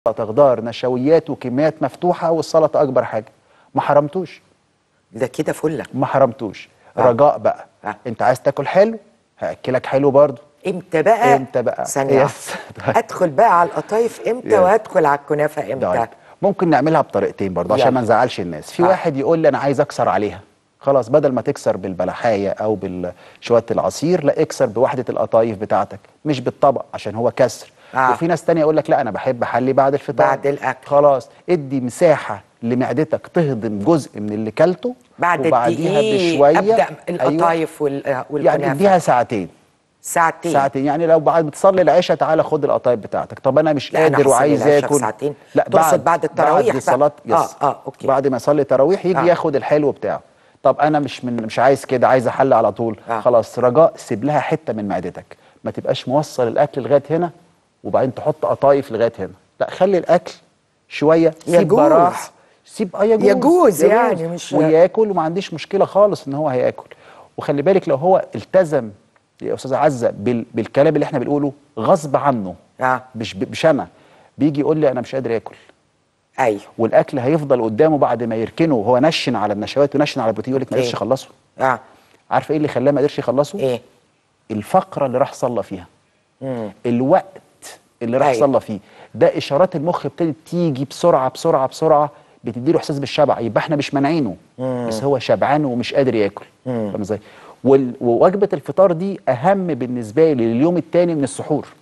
سلطه خضار نشويات وكميات مفتوحه والسلطه اكبر حاجه ما حرمتوش ده كده فله ما حرمتوش آه. رجاء بقى آه. انت عايز تاكل حلو هاكلك حلو برضه امتى بقى امتى بقى؟ ثانيه يس. واحدة. ادخل بقى على القطايف امتى يس. وادخل على الكنافه امتى طيب ممكن نعملها بطريقتين برضه عشان يلا. ما نزعلش الناس في آه. واحد يقول لي انا عايز اكسر عليها خلاص بدل ما تكسر بالبلحايه او بشويه العصير لا اكسر بوحده القطايف بتاعتك مش بالطبق عشان هو كسر آه. وفي ناس تانية يقول لك لا انا بحب احلي بعد الفطار بعد الأكل. خلاص ادي مساحه لمعدتك تهضم جزء من اللي كلته بعد وبعديها الدقيق بشويه ابدا القطايف وال- يعني والكنافه اديها ساعتين ساعتين ساعتين يعني لو بعد بتصلي العشاء تعالى خد القطايف بتاعتك طب انا مش لا، أنا قادر هصلي وعايز العشاء في اكل ساعتين. لا تقصد بعد التراويح بعد بقى. صلاه يس آه، آه، أوكي. بعد ما يصلي تراويح يجي آه. ياخد الحلو بتاعه طب انا مش من مش عايز كده عايز احل على طول آه. خلاص رجاء سيب لها حته من معدتك ما تبقاش موصل الاكل لغايه هنا وبعدين تحط قطايف لغايه هنا لا خلي الاكل شويه سيب يجوز. براح سيب اه يجوز يجوز يعني مش- وياكل وما عنديش مشكله خالص ان هو هياكل وخلي بالك لو هو التزم يا استاذه عزه بال... بالكلام اللي احنا بنقوله غصب عنه اه مش ب... مش انا بيجي يقول لي انا مش قادر اكل ايوه والاكل هيفضل قدامه بعد ما يركنه وهو نشن على النشويات ونشن على البروتين يقول لك ما قدرش إيه؟ يخلصه اه عارفه ايه اللي خلاه ما قدرش يخلصه ايه الفقره اللي راح صلى فيها مم. الوقت اللي راح أيوة. صلى فيه ده اشارات المخ ابتدت تيجي بسرعه بسرعه بسرعه بتدي له احساس بالشبع يبقى احنا مش مانعينه بس هو شبعان ومش قادر ياكل فاهم ازاي وال- ووجبه الفطار دي اهم بالنسبه لي لليوم الثاني من السحور